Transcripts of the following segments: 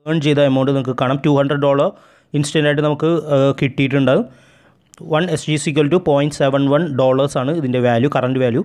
earn ചെയ്ത amount നിങ്ങൾക്ക് കാണാം ടു ഹൺഡ്രഡ് ഡോളർ ഇൻസ്റ്റൻ്റായിട്ട് നമുക്ക് കിട്ടിയിട്ടുണ്ടാകും one S G equal to point seven one ഡോളേഴ്സാണ് ഇതിൻ്റെ വാല്യൂ കറൻറ്റ് വാല്യൂ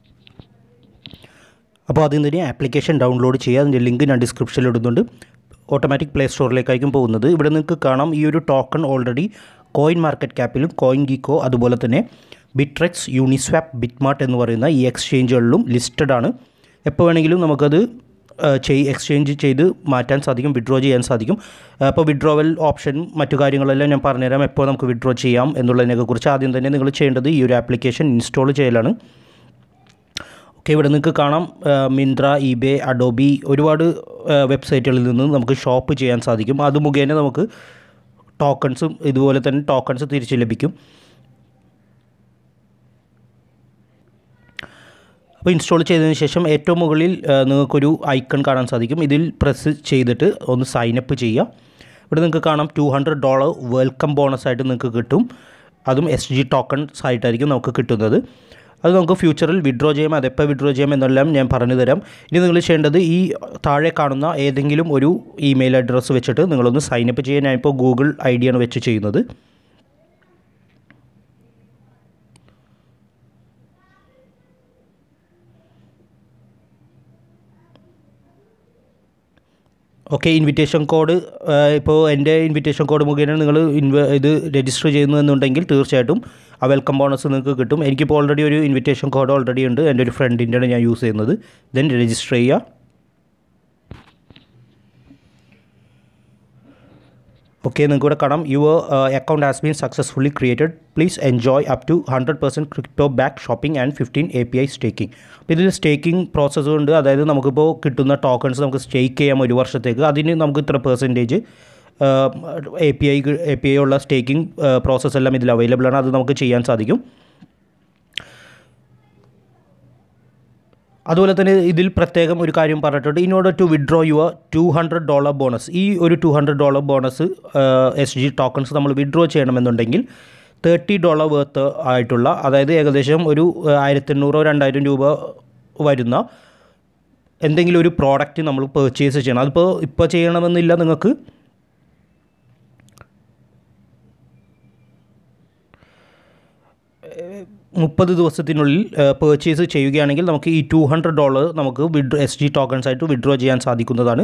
അപ്പോൾ അതിൽ നിന്ന് ആപ്ലിക്കേഷൻ ഡൗൺലോഡ് ചെയ്യുക അതിൻ്റെ ലിങ്ക് ഞാൻ ഡിസ്ക്രിപ്ഷനിൽ ഇടുന്നുണ്ട് ഓട്ടോമാറ്റിക് പ്ലേ സ്റ്റോറിലേക്കായിരിക്കും പോകുന്നത് ഇവിടെ നിങ്ങൾക്ക് കാണാം ഈ ഒരു ടോക്കൺ ഓൾറെഡി കോയിൻ മാർക്കറ്റ് ക്യാപ്പിലും കോയിൻ ഗീക്കോ അതുപോലെ തന്നെ ബിട്രെക്സ് യൂണിസ്വാപ്പ് ബിറ്റ്മാർട്ട് എന്ന് പറയുന്ന ഈ എക്സ്ചേഞ്ചുകളിലും ലിസ്റ്റഡ് ആണ് എപ്പോൾ വേണമെങ്കിലും നമുക്കത് ചെയ് എക്സ്ചേഞ്ച് ചെയ്ത് മാറ്റാൻ സാധിക്കും വിഡ്രോ ചെയ്യാൻ സാധിക്കും അപ്പോൾ വിഡ്രോവൽ ഓപ്ഷനും മറ്റു കാര്യങ്ങളെല്ലാം ഞാൻ പറഞ്ഞുതരാം എപ്പോൾ നമുക്ക് വിഡ്രോ ചെയ്യാം എന്നുള്ളതിനെക്കുറിച്ച് ആദ്യം തന്നെ നിങ്ങൾ ചെയ്യേണ്ടത് ഈ ഒരു ആപ്ലിക്കേഷൻ ഇൻസ്റ്റാൾ ചെയ്യലാണ് ഓക്കെ ഇവിടെ നിങ്ങൾക്ക് കാണാം മിന്ത്ര ഇബേ അഡോബി ഒരുപാട് വെബ്സൈറ്റുകളിൽ നിന്ന് നമുക്ക് ഷോപ്പ് ചെയ്യാൻ സാധിക്കും അത് മുഖേന നമുക്ക് ടോക്കൺസും ഇതുപോലെ തന്നെ ടോക്കൺസ് തിരിച്ച് ലഭിക്കും അപ്പോൾ ഇൻസ്റ്റാൾ ചെയ്തതിന് ശേഷം ഏറ്റവും മുകളിൽ നിങ്ങൾക്കൊരു ഐക്കൺ കാണാൻ സാധിക്കും ഇതിൽ പ്രസ് ചെയ്തിട്ട് ഒന്ന് സൈനപ്പ് ചെയ്യുക ഇവിടെ നിങ്ങൾക്ക് കാണാം two hundred dollar welcome bonus ആയിട്ട് നിങ്ങൾക്ക് കിട്ടും അതും എസ് ജി ടോക്കൺസ് ആയിട്ടായിരിക്കും നമുക്ക് കിട്ടുന്നത് അത് നമുക്ക് ഫ്യൂച്ചറിൽ വിഡ്രോ ചെയ്യാം അതെപ്പോൾ വിഡ്രോ ചെയ്യാം എന്നെല്ലാം ഞാൻ പറഞ്ഞു തരാം ഇനി നിങ്ങൾ ചെയ്യേണ്ടത് ഈ താഴെ കാണുന്ന ഏതെങ്കിലും ഒരു ഇമെയിൽ അഡ്രസ്സ് വെച്ചിട്ട് നിങ്ങളൊന്ന് സൈനപ്പ് ചെയ്യാൻ ഞാനിപ്പോൾ ഗൂഗിൾ ഐ ഡിയാണ് വെച്ച് ചെയ്യുന്നത് ഓക്കെ ഇൻവിറ്റേഷൻ കോഡ് ഇപ്പോൾ എൻ്റെ ഇൻവിറ്റേഷൻ കോഡ് മുഖേന നിങ്ങൾ ഇൻവ ഇത് രജിസ്റ്റർ ചെയ്യുന്നതെന്നുണ്ടെങ്കിൽ തീർച്ചയായിട്ടും ആ വെൽക്കം ബോണസ് നിങ്ങൾക്ക് കിട്ടും എനിക്കിപ്പോൾ ഓൾറെഡി ഒരു ഇൻവിറ്റേഷൻ കോഡ് ഓൾറെഡി ഉണ്ട് എൻ്റെ ഒരു ഫ്രണ്ടിൻ്റെയാണ് ഞാൻ യൂസ് ചെയ്യുന്നത് ദെൻ രജിസ്റ്റർ ചെയ്യുക ഓക്കെ നിങ്ങൾക്ക് ഇവിടെ കാണാം your account has been successfully created please enjoy up to hundred percent crypto back shopping and fifteen A P I staking അപ്പോൾ ഇതിൽ സ്റ്റേക്കിംഗ് പ്രോസസ്സ് ഉണ്ട് അതായത് നമുക്കിപ്പോൾ കിട്ടുന്ന ടോക്കൺസ് നമുക്ക് സ്റ്റേക്ക് ചെയ്യാം ഒരു വർഷത്തേക്ക് അതിന് നമുക്ക് ഇത്ര percentage A P I A P I ഉള്ള സ്റ്റേക്കിംഗ് പ്രോസസ്സ് എല്ലാം ഇതിൽ അവൈലബിൾ ആണ് അത് നമുക്ക് ചെയ്യാൻ സാധിക്കും അതുപോലെ തന്നെ ഇതിൽ പ്രത്യേകം ഒരു കാര്യം പറഞ്ഞിട്ടുണ്ട് in order to withdraw your two hundred dollar bonus ഈ ഒരു two hundred dollar bonus S G tokens നമ്മൾ വിഡ്രോ ചെയ്യണമെന്നുണ്ടെങ്കിൽ തേർട്ടി ഡോളർ വേർത്ത് ആയിട്ടുള്ള അതായത് ഏകദേശം ഒരു ആയിരത്തി എണ്ണൂറോ രണ്ടായിരം രൂപ വരുന്ന എന്തെങ്കിലും ഒരു പ്രോഡക്റ്റ് നമ്മൾ പെർച്ചേസ് ചെയ്യണം അതിപ്പോൾ ഇപ്പോൾ ചെയ്യണമെന്നില്ല നിങ്ങൾക്ക് മുപ്പത് ദിവസത്തിനുള്ളിൽ പേർച്ചേസ് ചെയ്യുകയാണെങ്കിൽ നമുക്ക് ഈ ടു ഹൺഡ്രഡ് ഡോളർ നമുക്ക് വിഡ്രോ എസ് ജി ടോക്കൺസ് ആയിട്ട് വിഡ്രോ ചെയ്യാൻ സാധിക്കുന്നതാണ്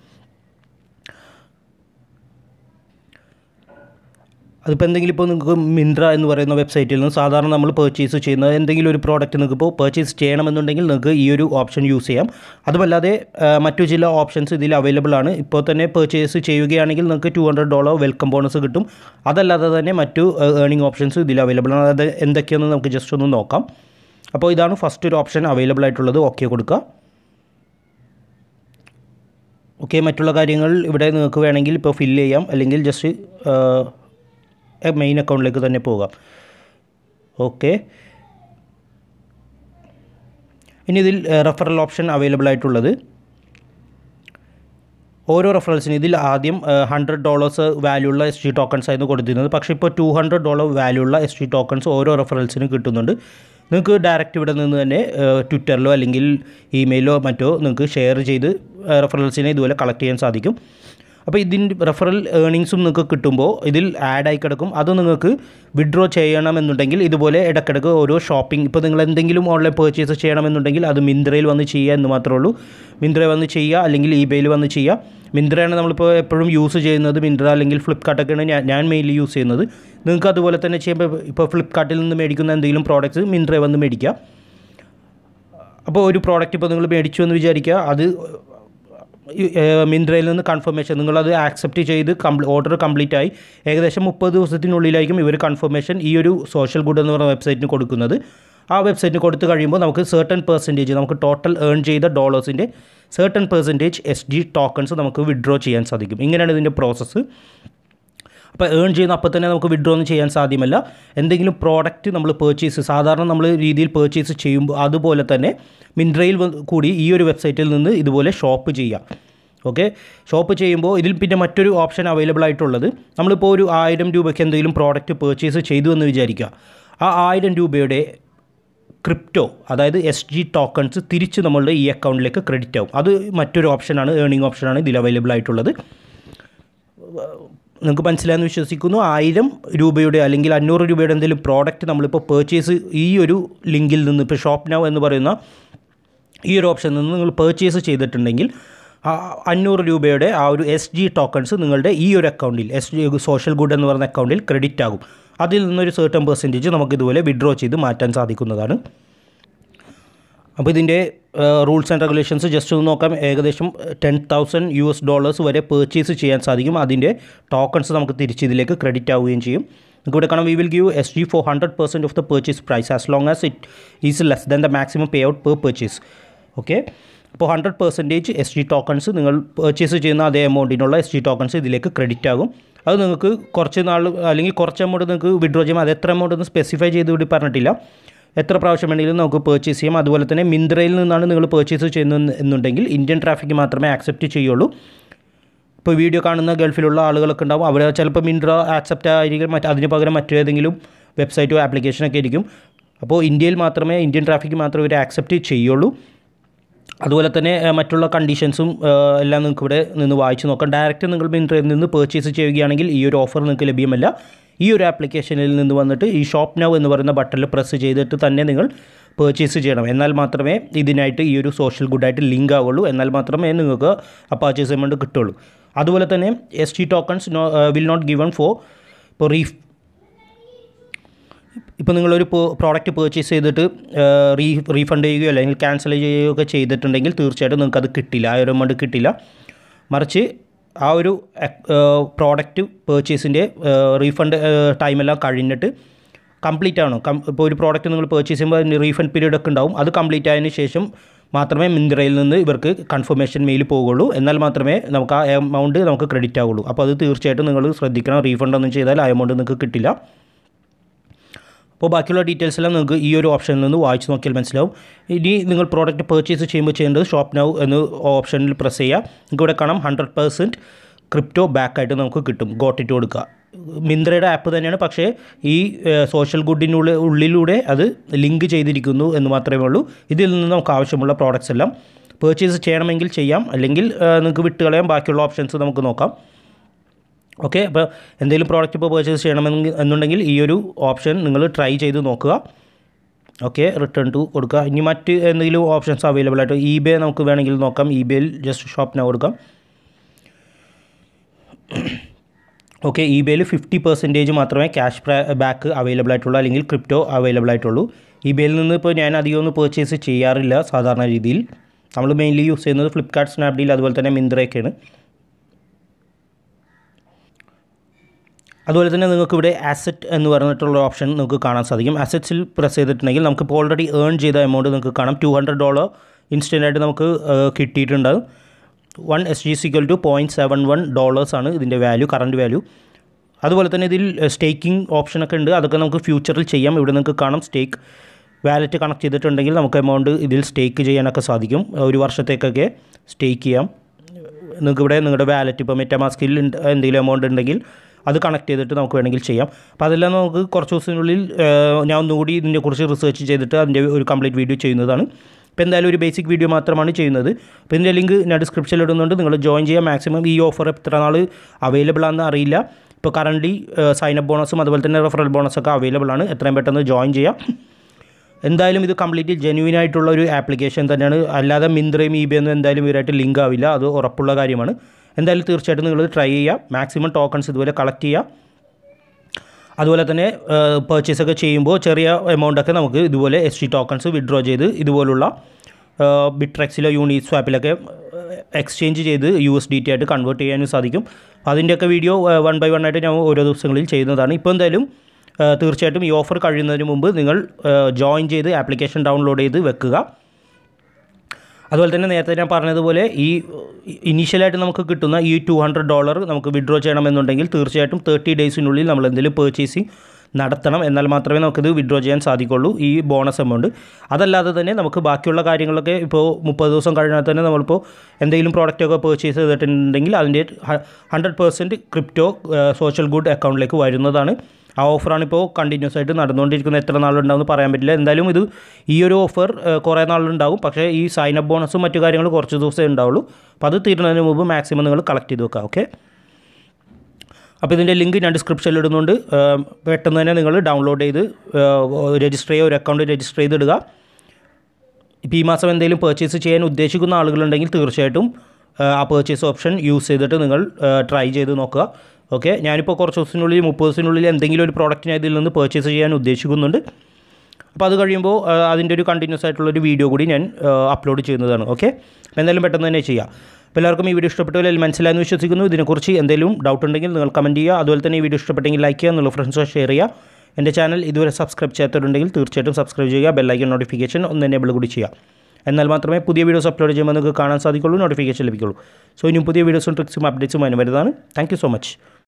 അതിപ്പോൾ എന്തെങ്കിലും ഇപ്പോൾ നിങ്ങൾക്ക് മിന്ത്ര എന്ന് പറയുന്ന വെബ്സൈറ്റിൽ നിന്ന് സാധാരണ നമ്മൾ പർച്ചേസ് ചെയ്യുന്ന എന്തെങ്കിലും ഒരു പ്രോഡക്റ്റ് നിങ്ങൾക്ക് ഇപ്പോൾ പർച്ചേസ് ചെയ്യണമെന്നുണ്ടെങ്കിൽ നിങ്ങൾക്ക് ഈ ഒരു ഓപ്ഷൻ യൂസ് ചെയ്യാം അതുമല്ലാതെ മറ്റു ചില ഓപ്ഷൻസ് ഇതിൽ അവൈലബിൾ ആണ് ഇപ്പോൾ തന്നെ പർച്ചേസ് ചെയ്യുകയാണെങ്കിൽ നിങ്ങൾക്ക് two hundred dollar welcome bonus കിട്ടും അതല്ലാതെ തന്നെ മറ്റു ഏണിംഗ് ഓപ്ഷൻസ് ഇതിൽ അവൈലബിൾ ആണ് അതായത് എന്തൊക്കെയാണെന്ന് നമുക്ക് ജസ്റ്റ് ഒന്ന് നോക്കാം അപ്പോൾ ഇതാണ് ഫസ്റ്റ് ഒരു ഓപ്ഷൻ അവൈലബിൾ ആയിട്ടുള്ളത് ഓക്കെ കൊടുക്കുക ഓക്കെ മറ്റുള്ള കാര്യങ്ങൾ ഇവിടെ നിങ്ങൾക്ക് വേണമെങ്കിൽ ഇപ്പോൾ ഫില്ല് ചെയ്യാം അല്ലെങ്കിൽ ജസ്റ്റ് മെയിൻ അക്കൗണ്ടിലേക്ക് തന്നെ പോകാം ഓക്കെ ഇനി ഇതിൽ റെഫറൽ ഓപ്ഷൻ അവൈലബിൾ ആയിട്ടുള്ളത് ഓരോ റെഫറൻസിന് ഇതിൽ ആദ്യം ഹൺഡ്രഡ് ഡോളേഴ്സ് വാല്യൂ ഉള്ള എസ് ജി ടോക്കൺസ് ആയിരുന്നു കൊടുത്തിരുന്നത് പക്ഷേ ഇപ്പോൾ ടു ഹൺഡ്രഡ് ഡോളർ വാല്യൂ ഉള്ള എസ് ജി ടോക്കൺസ് ഓരോ റെഫറൻസിനും കിട്ടുന്നുണ്ട് നിങ്ങൾക്ക് ഡയറക്റ്റ് ഇവിടെ നിന്ന് തന്നെ ട്വിറ്ററിലോ അല്ലെങ്കിൽ ഇമെയിലോ മറ്റോ നിങ്ങൾക്ക് ഷെയർ ചെയ്ത് റെഫറൻസിനെ ഇതുപോലെ കളക്ട് ചെയ്യാൻ സാധിക്കും അപ്പോൾ ഇതിൻ്റെ റെഫറൽ ഏണിങ്സും നിങ്ങൾക്ക് കിട്ടുമ്പോൾ ഇതിൽ ആഡ് ആയി കിടക്കും അത് നിങ്ങൾക്ക് വിഡ്രോ ചെയ്യണമെന്നുണ്ടെങ്കിൽ ഇതുപോലെ ഇടയ്ക്കിടയ്ക്ക് ഓരോ ഷോപ്പിംഗ് ഇപ്പോൾ നിങ്ങൾ എന്തെങ്കിലും ഓൺലൈൻ പർച്ചേസ് ചെയ്യണമെന്നുണ്ടെങ്കിൽ അത് മിന്ത്രയിൽ വന്ന് ചെയ്യുക എന്ന് മാത്രമേ ഉള്ളൂ മിന്ത്രയിൽ വന്ന് ചെയ്യുക അല്ലെങ്കിൽ ഇബേയിൽ വന്ന് ചെയ്യുക മിന്ത്രയാണ് നമ്മളിപ്പോൾ എപ്പോഴും യൂസ് ചെയ്യുന്നത് മിന്ത്ര അല്ലെങ്കിൽ ഫ്ലിപ്കാർട്ടൊക്കെയാണ് ഞാൻ ഞാൻ മെയിൻലി യൂസ് ചെയ്യുന്നത് നിങ്ങൾക്ക് അതുപോലെ തന്നെ ചെയ്യുമ്പോൾ ഇപ്പോൾ ഫ്ലിപ്കാർട്ടിൽ നിന്ന് മേടിക്കുന്ന എന്തെങ്കിലും പ്രോഡക്റ്റ്സ് മിന്ത്രയിൽ വന്ന് മേടിക്കുക അപ്പോൾ ഒരു പ്രോഡക്റ്റ് ഇപ്പോൾ നിങ്ങൾ മേടിച്ചു എന്ന് വിചാരിക്കുക അത് മിന്ത്രയിൽ നിന്ന് കൺഫർമേഷൻ നിങ്ങളത് ആക്സെപ്റ്റ് ചെയ്ത് കംപ്ലീ ഓർഡർ കംപ്ലീറ്റ് ആയി ഏകദേശം മുപ്പത് ദിവസത്തിനുള്ളിലായിരിക്കും ഇവർ കൺഫർമേഷൻ ഈ ഒരു സോഷ്യൽ ഗുഡ് എന്ന് പറയുന്ന വെബ്സൈറ്റിന് കൊടുക്കുന്നത് ആ വെബ്സൈറ്റിന് കൊടുത്തു കഴിയുമ്പോൾ നമുക്ക് സർട്ടൺ പെർസെൻറ്റേജ് നമുക്ക് ടോട്ടൽ ഏൺ ചെയ്ത ഡോളേഴ്സിൻ്റെ certain percentage S D tokens നമുക്ക് വിഡ്രോ ചെയ്യാൻ സാധിക്കും ഇങ്ങനെയാണ് ഇതിൻ്റെ പ്രോസസ്സ് അപ്പോൾ ഏൺ ചെയ്യുന്ന അപ്പോൾ തന്നെ നമുക്ക് വിഡ്രോ ഒന്നും ചെയ്യാൻ സാധ്യമല്ല എന്തെങ്കിലും പ്രോഡക്റ്റ് നമ്മൾ പർച്ചേസ് സാധാരണ നമ്മൾ രീതിയിൽ പർച്ചേസ് ചെയ്യുമ്പോൾ അതുപോലെ തന്നെ മിന്ത്രയിൽ കൂടി ഈ ഒരു വെബ്സൈറ്റിൽ നിന്ന് ഇതുപോലെ ഷോപ്പ് ചെയ്യാം ഓക്കെ ഷോപ്പ് ചെയ്യുമ്പോൾ ഇതിൽ പിന്നെ മറ്റൊരു ഓപ്ഷൻ അവൈലബിൾ ആയിട്ടുള്ളത് നമ്മളിപ്പോൾ ഒരു ആയിരം രൂപയ്ക്ക് എന്തെങ്കിലും പ്രോഡക്റ്റ് പർച്ചേസ് ചെയ്തു എന്ന് വിചാരിക്കുക ആ ആയിരം രൂപയുടെ ക്രിപ്റ്റോ അതായത് എസ് ജി ടോക്കൺസ് തിരിച്ച് നമ്മളുടെ ഈ അക്കൗണ്ടിലേക്ക് ക്രെഡിറ്റ് ആവും അത് മറ്റൊരു ഓപ്ഷനാണ് ഏണിംഗ് ഓപ്ഷനാണ് ഇതിൽ അവൈലബിൾ ആയിട്ടുള്ളത് നിങ്ങൾക്ക് മനസ്സിലായെന്ന് വിശ്വസിക്കുന്നു ആയിരം രൂപയുടെ അല്ലെങ്കിൽ അഞ്ഞൂറ് രൂപയുടെ എന്തെങ്കിലും പ്രോഡക്റ്റ് നമ്മളിപ്പോൾ പേർച്ചേസ് ഈ ഒരു ലിങ്കിൽ നിന്ന് ഇപ്പോൾ ഷോപ്പ് നൗ എന്ന് പറയുന്ന ഈ ഒരു ഓപ്ഷനിൽ നിന്ന് നിങ്ങൾ പേർച്ചേസ് ചെയ്തിട്ടുണ്ടെങ്കിൽ ആ അഞ്ഞൂറ് രൂപയുടെ ആ ഒരു എസ് ജി ടോക്കൺസ് നിങ്ങളുടെ ഈ ഒരു അക്കൗണ്ടിൽ എസ് ജി സോഷ്യൽ ഗുഡ് എന്ന് പറയുന്ന അക്കൗണ്ടിൽ ക്രെഡിറ്റ് ആകും അതിൽ നിന്നൊരു സർട്ടൺ പെർസെൻറ്റേജ് നമുക്ക് ഇതുപോലെ വിഡ്രോ ചെയ്ത് മാറ്റാൻ സാധിക്കുന്നതാണ് അപ്പോൾ ഇതിൻ്റെ റൂൾസ് ആൻഡ് റെഗുലേഷൻസ് ജസ്റ്റ് ഒന്ന് നോക്കാം ഏകദേശം ten thousand U S dollars വരെ പേർച്ചേസ് ചെയ്യാൻ സാധിക്കും അതിൻ്റെ ടോക്കൺസ് നമുക്ക് തിരിച്ച് ഇതിലേക്ക് ക്രെഡിറ്റ് ആവുകയും ചെയ്യും നമുക്ക് ഇവിടെ കാണാം we will give S G for hundred percent of the purchase price as long as it is less than the maximum pay out per purchase okay അപ്പോൾ hundred percentage S G tokens നിങ്ങൾ purchase ചെയ്യുന്ന അതേ എമൗണ്ടിനുള്ള S G tokens ഇതിലേക്ക് credit ആകും അത് നിങ്ങൾക്ക് കുറച്ച് നാൾ അല്ലെങ്കിൽ കുറച്ച് എമൗണ്ട് നിങ്ങൾക്ക് വിഡ്രോ ചെയ്യാം അത് എത്ര എമൗണ്ട് എന്ന് സ്പെസിഫൈ ചെയ്ത് കൂടി പറഞ്ഞിട്ടില്ല എത്ര പ്രാവശ്യം വേണമെങ്കിലും നമുക്ക് പേർച്ചേസ് ചെയ്യാം അതുപോലെ തന്നെ മിന്ത്രയിൽ നിന്നാണ് നിങ്ങൾ പേർച്ചേസ് ചെയ്യുന്നത് എന്നുണ്ടെങ്കിൽ ഇന്ത്യൻ ട്രാഫിക് മാത്രമേ ആക്സെപ്റ്റ് ചെയ്യുള്ളൂ ഇപ്പോൾ വീഡിയോ കാണുന്ന ഗൾഫിലുള്ള ആളുകളൊക്കെ ഉണ്ടാവും അവർ ചിലപ്പോൾ മിൻട്ര ആക്സെപ്റ്റ് ആയിരിക്കും മറ്റ് അതിന് പകരം മറ്റേതെങ്കിലും വെബ്സൈറ്റോ ആപ്ലിക്കേഷനൊക്കെ ആയിരിക്കും അപ്പോൾ ഇന്ത്യയിൽ മാത്രമേ ഇന്ത്യൻ ട്രാഫിക് മാത്രമേ ഇവർ ആക്സെപ്റ്റ് ചെയ്യുള്ളൂ അതുപോലെ തന്നെ ഏഹ്, മറ്റുള്ള കണ്ടീഷൻസും ഏഹ്, എല്ലാം നിങ്ങൾക്ക് ഇവിടെ നിന്ന് വായിച്ച് നോക്കാം ഡയറക്റ്റ് നിങ്ങൾ മിൻട്രയിൽ നിന്ന് പേർച്ചേസ് ചെയ്യുകയാണെങ്കിൽ ഈ ഒരു ഓഫർ നിങ്ങൾക്ക് ലഭ്യമല്ല ഈ ഒരു ആപ്ലിക്കേഷനിൽ നിന്ന് വന്നിട്ട് ഈ ഷോപ്പ് നൗ എന്ന് പറയുന്ന ബട്ടണിൽ പ്രസ് ചെയ്തിട്ട് തന്നെ നിങ്ങൾ പേർച്ചേസ് ചെയ്യണം എന്നാൽ മാത്രമേ ഇതിനായിട്ട് ഈ ഒരു സോഷ്യൽ ഗുഡായിട്ട് ലിങ്ക് ആവുള്ളൂ എന്നാൽ മാത്രമേ നിങ്ങൾക്ക് ആ പർച്ചേസ് എമൗണ്ട് കിട്ടുള്ളൂ അതുപോലെ തന്നെ S T tokens no will not given for ഇപ്പോൾ റീഫ് ഇപ്പോൾ നിങ്ങളൊരു പ്രോഡക്റ്റ് പേർച്ചേസ് ചെയ്തിട്ട് റീ റീഫണ്ട് ചെയ്യുകയോ അല്ലെങ്കിൽ ക്യാൻസൽ ചെയ്യുകയോ ഒക്കെ ചെയ്തിട്ടുണ്ടെങ്കിൽ തീർച്ചയായിട്ടും നിങ്ങൾക്ക് അത് കിട്ടില്ല ആ ഒരു എമൗണ്ട് കിട്ടില്ല മറിച്ച് ആ ഒരു പ്രോഡക്റ്റ് പേർച്ചേസിൻ്റെ റീഫണ്ട് ടൈമെല്ലാം കഴിഞ്ഞിട്ട് കംപ്ലീറ്റ് ആണോ കം ഇപ്പോൾ ഒരു പ്രോഡക്റ്റ് നിങ്ങൾ പേർച്ചേസ് ചെയ്യുമ്പോൾ അതിന് റീഫണ്ട് പീരീഡ് ഒക്കെ ഉണ്ടാവും അത് കംപ്ലീറ്റ് ആയതിനു ശേഷം മാത്രമേ മിന്ത്രയിൽ നിന്ന് ഇവർക്ക് കൺഫർമേഷൻ മെയിൽ പോകുള്ളൂ എന്നാൽ മാത്രമേ നമുക്ക് ആ എമൗണ്ട് നമുക്ക് ക്രെഡിറ്റ് ആവുള്ളൂ അപ്പോൾ അത് തീർച്ചയായിട്ടും നിങ്ങൾ ശ്രദ്ധിക്കണം റീഫണ്ട് ഒന്നും ചെയ്താൽ ആ എമൗണ്ട് നിങ്ങൾക്ക് കിട്ടില്ല അപ്പോൾ ബാക്കിയുള്ള ഡീറ്റെയിൽസ് എല്ലാം നിങ്ങൾക്ക് ഈ ഒരു ഓപ്ഷനിൽ നിന്ന് വായിച്ച് നോക്കിയാൽ മനസ്സിലാവും ഇനി നിങ്ങൾ പ്രോഡക്റ്റ് പർച്ചേസ് ചെയ്യുമ്പോൾ ചെയ്യേണ്ടത് ഷോപ്പ് നൗ എന്ന് ഓപ്ഷനിൽ പ്രസ് ചെയ്യുക നിങ്ങൾക്ക് ഇവിടെ കാണാം ഹൺഡ്രഡ് പെർസെൻറ്റ് ക്രിപ്റ്റോ ബാക്കായിട്ട് നമുക്ക് കിട്ടും ഗോട്ടിട്ട് കൊടുക്കുക മിന്ത്രയുടെ ആപ്പ് തന്നെയാണ് പക്ഷേ ഈ സോഷ്യൽ ഗുഡിനുള്ളിൽ ഉള്ളിലൂടെ അത് ലിങ്ക് ചെയ്തിരിക്കുന്നു എന്ന് മാത്രമേ ഉള്ളൂ ഇതിൽ നിന്ന് നമുക്ക് ആവശ്യമുള്ള പ്രോഡക്റ്റ്സ് എല്ലാം പർച്ചേസ് ചെയ്യണമെങ്കിൽ ചെയ്യാം അല്ലെങ്കിൽ ആ, നിങ്ങൾക്ക് വിട്ടുകളയാം ബാക്കിയുള്ള ഓപ്ഷൻസ് നമുക്ക് നോക്കാം ഓക്കെ അപ്പോൾ എന്തെങ്കിലും പ്രോഡക്റ്റ് ഇപ്പോൾ പർച്ചേസ് ചെയ്യണമെങ്കിൽ എന്നുണ്ടെങ്കിൽ ഈ ഒരു ഓപ്ഷൻ നിങ്ങൾ ട്രൈ ചെയ്ത് നോക്കുക ഓക്കെ റിട്ടേൺ ടു കൊടുക്കുക ഇനി മറ്റ് എന്തെങ്കിലും ഓപ്ഷൻസ് അവൈലബിൾ ആയിട്ട് ഇ ബേ നമുക്ക് വേണമെങ്കിൽ നോക്കാം ഇ ബേയിൽ ജസ്റ്റ് ഷോപ്പിന് കൊടുക്കാം ഓക്കെ ഇ ബേയിൽ ഫിഫ്റ്റി പെർസെൻറ്റേജ് മാത്രമേ ക്യാഷ് ബാക്ക് അവൈലബിൾ ആയിട്ടുള്ളൂ അല്ലെങ്കിൽ ക്രിപ്റ്റോ അവൈലബിൾ ആയിട്ടുള്ളൂ ഇ ബേയിൽ നിന്ന് ഇപ്പോൾ ഞാൻ അധികം ഒന്നും പർച്ചേസ് ചെയ്യാറില്ല സാധാരണ രീതിയിൽ നമ്മൾ മെയിൻലി യൂസ് ചെയ്യുന്നത് ഫ്ലിപ്കാർട്ട് സ്നാപ്ഡീൽ അതുപോലെ തന്നെ മിന്ത്രയൊക്കെയാണ് അതുപോലെ തന്നെ നിങ്ങൾക്ക് ഇവിടെ ആസറ്റ് എന്ന് പറഞ്ഞിട്ടുള്ള ഓപ്ഷൻ നിങ്ങൾക്ക് കാണാൻ സാധിക്കും അസറ്റ്സിൽ പ്രസ് ചെയ്തിട്ടുണ്ടെങ്കിൽ നമുക്ക് ഇപ്പോൾ ഓൾറെഡി ഏൺ ചെയ്ത എമൗണ്ട് നിങ്ങൾക്ക് കാണാം ടു ഹൺഡ്രഡ് ഡോളർ ഇൻസ്റ്റൻ്റ് ആയിട്ട് നമുക്ക് ഏഹ്, കിട്ടിയിട്ടുണ്ടാകും one S G equal to point seven one ഡോളേഴ്സാണ് ഇതിൻ്റെ വാല്യൂ കറണ്ട് വാല്യൂ അതുപോലെ തന്നെ ഇതിൽ സ്റ്റേക്കിംഗ് ഓപ്ഷനൊക്കെ ഉണ്ട് അതൊക്കെ നമുക്ക് ഫ്യൂച്ചറിൽ ചെയ്യാം ഇവിടെ നിങ്ങൾക്ക് കാണാം സ്റ്റേക്ക് വാലറ്റ് കണക്ട് ചെയ്തിട്ടുണ്ടെങ്കിൽ നമുക്ക് എമൗണ്ട് ഇതിൽ സ്റ്റേക്ക് ചെയ്യാനൊക്കെ സാധിക്കും ഒരു വർഷത്തേക്കൊക്കെ സ്റ്റേക്ക് ചെയ്യാം നിങ്ങൾക്ക് ഇവിടെ നിങ്ങളുടെ വാലറ്റ് ഇപ്പോൾ മെറ്റമാസ്കിൽ എന്തെങ്കിലും എമൗണ്ട് ഉണ്ടെങ്കിൽ അത് കണക്ട് ചെയ്തിട്ട് നമുക്ക് വേണമെങ്കിൽ ചെയ്യാം അപ്പോൾ അതെല്ലാം നമുക്ക് കുറച്ച് ദിവസത്തിനുള്ളിൽ ഏഹ്, ഞാൻ ഒന്നുകൂടി ഇതിനെക്കുറിച്ച് റിസർച്ച് ചെയ്തിട്ട് അതിൻ്റെ ഒരു കംപ്ലീറ്റ് വീഡിയോ ചെയ്യുന്നതാണ് ഇപ്പോൾ എന്തായാലും ഒരു ബേസിക് വീഡിയോ മാത്രമാണ് ചെയ്യുന്നത് അപ്പോൾ ഇതിൻ്റെ ലിങ്ക് ഞാൻ ഡിസ്ക്രിപ്ഷനിൽ ഇടുന്നുണ്ട് നിങ്ങൾ ജോയിൻ ചെയ്യാം മാക്സിമം ഈ ഓഫർ എത്ര നാൾ അവൈലബിൾ ആണെന്ന് അറിയില്ല ഇപ്പോൾ കറൻ്റ് സൈൻ അപ്പ് ബോണസും അതുപോലെ തന്നെ റെഫറൽ ബോണസൊക്കെ അവൈലബിൾ ആണ് എത്രയും പെട്ടെന്ന് ജോയിൻ ചെയ്യാം എന്തായാലും ഇത് കംപ്ലീറ്റ് ജെന്യൂൻ ആയിട്ടുള്ള ഒരു ആപ്ലിക്കേഷൻ തന്നെയാണ് അല്ലാതെ മിന്ത്രയും ഇ ബി ഒന്നും എന്തായാലും ഇവരായിട്ട് ലിങ്ക് ആവില്ല അത് ഉറപ്പുള്ള കാര്യമാണ് എന്തായാലും തീർച്ചയായിട്ടും നിങ്ങൾ ട്രൈ ചെയ്യുക മാക്സിമം ടോക്കൺസ് ഇതുപോലെ കളക്ട് ചെയ്യുക അതുപോലെ തന്നെ പർച്ചേസ് ഒക്കെ ചെയ്യുമ്പോൾ ചെറിയ എമൗണ്ട് ഒക്കെ നമുക്ക് ഇതുപോലെ എസ് ടി ടോക്കൺസ് വിഡ്രോ ചെയ്ത് ഇതുപോലുള്ള ബിട്രെക്സിലോ യൂണി സ്വാപ്പിലൊക്കെ എക്സ്ചേഞ്ച് ചെയ്ത് യു എസ് ഡി ടി ആയിട്ട് കൺവേർട്ട് ചെയ്യാനും സാധിക്കും അതിൻ്റെയൊക്കെ വീഡിയോ വൺ ബൈ വൺ ആയിട്ട് ഞാൻ ഓരോ ദിവസങ്ങളിൽ ചെയ്യുന്നതാണ് ഇപ്പോൾ എന്തായാലും ആ, തീർച്ചയായിട്ടും ഈ ഓഫർ കഴിയുന്നതിന് മുമ്പ് നിങ്ങൾ ജോയിൻ ചെയ്ത് ആപ്ലിക്കേഷൻ ഡൗൺലോഡ് ചെയ്ത് വെക്കുക അതുപോലെ തന്നെ നേരത്തെ ഞാൻ പറഞ്ഞതുപോലെ ഈ ഇനീഷ്യലായിട്ട് നമുക്ക് കിട്ടുന്ന ഈ ടു ഹൺഡ്രഡ് ഡോളർ നമുക്ക് വിഡ്രോ ചെയ്യണമെന്നുണ്ടെങ്കിൽ തീർച്ചയായിട്ടും തേർട്ടി ഡേയ്സിനുള്ളിൽ നമ്മൾ എന്തെങ്കിലും പേർച്ചേസിങ് നടത്തണം എന്നാൽ മാത്രമേ നമുക്കിത് വിഡ്രോ ചെയ്യാൻ സാധിക്കുള്ളൂ ഈ ബോണസ് എമൗണ്ട് അതല്ലാതെ തന്നെ നമുക്ക് ബാക്കിയുള്ള കാര്യങ്ങളൊക്കെ ഇപ്പോൾ മുപ്പത് ദിവസം കഴിഞ്ഞാൽ തന്നെ നമ്മളിപ്പോൾ എന്തെങ്കിലും പ്രോഡക്റ്റൊക്കെ പേർച്ചേസ് ചെയ്തിട്ടുണ്ടെങ്കിൽ അതിൻ്റെ hundred percent crypto social good അക്കൗണ്ടിലേക്ക് വരുന്നതാണ് ആ ഓഫറാണ് ഇപ്പോൾ കണ്ടിന്യൂസ് ആയിട്ട് നടന്നുകൊണ്ടിരിക്കുന്നത് എത്ര നാളുണ്ടാവുമെന്ന് പറയാൻ പറ്റില്ല എന്തായാലും ഇത് ഈ ഒരു ഓഫർ കുറേ നാളുണ്ടാവും പക്ഷേ ഈ സൈൻ അപ്പ് ബോണസും മറ്റു കാര്യങ്ങളും കുറച്ച് ദിവസമേ ഉണ്ടാവുള്ളൂ അപ്പോൾ അത് തീരുന്നതിന് മുമ്പ് മാക്സിമം നിങ്ങൾ കളക്ട് ചെയ്ത് വെക്കുക ഓക്കെ അപ്പോൾ ഇതിൻ്റെ ലിങ്ക് ഞാൻ ഡിസ്ക്രിപ്ഷനിൽ ഇടുന്നുണ്ട് ഏം, പെട്ടെന്ന് തന്നെ നിങ്ങൾ ഡൗൺലോഡ് ചെയ്ത് രജിസ്റ്റർ ചെയ്യുക ഒരു അക്കൗണ്ട് രജിസ്റ്റർ ചെയ്തിടുക ഇപ്പോൾ ഈ മാസം എന്തെങ്കിലും പർച്ചേസ് ചെയ്യാൻ ഉദ്ദേശിക്കുന്ന ആളുകളുണ്ടെങ്കിൽ തീർച്ചയായിട്ടും ആ, ആ പർച്ചേസ് ഓപ്ഷൻ യൂസ് ചെയ്തിട്ട് നിങ്ങൾ ട്രൈ ചെയ്ത് നോക്കുക ഓക്കെ ഞാനിപ്പോൾ കുറച്ച് ദിവസത്തിനുള്ളിൽ മുപ്പത് ദിവസത്തിനുള്ളിൽ എന്തെങ്കിലും ഒരു പ്രോഡക്റ്റ് ഞാൻ ഇതിൽ നിന്ന് പർച്ചേസ് ചെയ്യാൻ ഉദ്ദേശിക്കുന്നുണ്ട് അപ്പോൾ അത് കഴിയുമ്പോൾ ആ, അതിൻ്റെ ഒരു കണ്ടിന്യൂസ് ആയിട്ടുള്ളൊരു വീഡിയോ കൂടി ഞാൻ അപ്ലോഡ് ചെയ്യുന്നതാണ് ഓക്കെ അപ്പോൾ എന്തായാലും പെട്ടെന്ന് തന്നെ ചെയ്യാം അപ്പോൾ എല്ലാവർക്കും ഈ വീഡിയോ ഇഷ്ടപ്പെട്ടു അല്ലെങ്കിൽ മനസ്സിലായെന്ന് വിശ്വസിക്കുന്നു ഇതിനെക്കുറിച്ച് എന്തെങ്കിലും ഡൗട്ട് ഉണ്ടെങ്കിൽ നിങ്ങൾ കമൻറ്റ് ചെയ്യുക അതുപോലെ തന്നെ ഈ വീഡിയോ ഇഷ്ടപ്പെട്ടെങ്കിൽ ലൈക്ക് ചെയ്യുക എന്നുള്ള ഫ്രണ്ട്സ് ഷെയർ ചെയ്യുക എൻ്റെ ചാനൽ ഇതുവരെ സബ്സ്ക്രൈബ് ചെയ്യാത്തവരുണ്ടെങ്കിൽ തീർച്ചയായിട്ടും സബ്സ്ക്രൈബ് ചെയ്യുക ബെല്ലൈക്കൻ നോട്ടിഫിക്കേഷൻ ഒന്ന് എനേബിൾ കൂടി ചെയ്യുക എന്നാൽ മാത്രമേ പുതിയ വീഡിയോസ് അപ്ലോഡ് ചെയ്യുമ്പോൾ നിങ്ങൾക്ക് കാണാൻ സാധിക്കുള്ളൂ നോട്ടിഫിക്കേഷൻ ലഭിക്കുള്ളൂ സോ ഇനിയും പുതിയ വീഡിയോസും ട്രിക്സും അപ്ഡേറ്റ്സും അതിന് വരുന്നതാണ് താങ്ക് യു സോ മച്ച്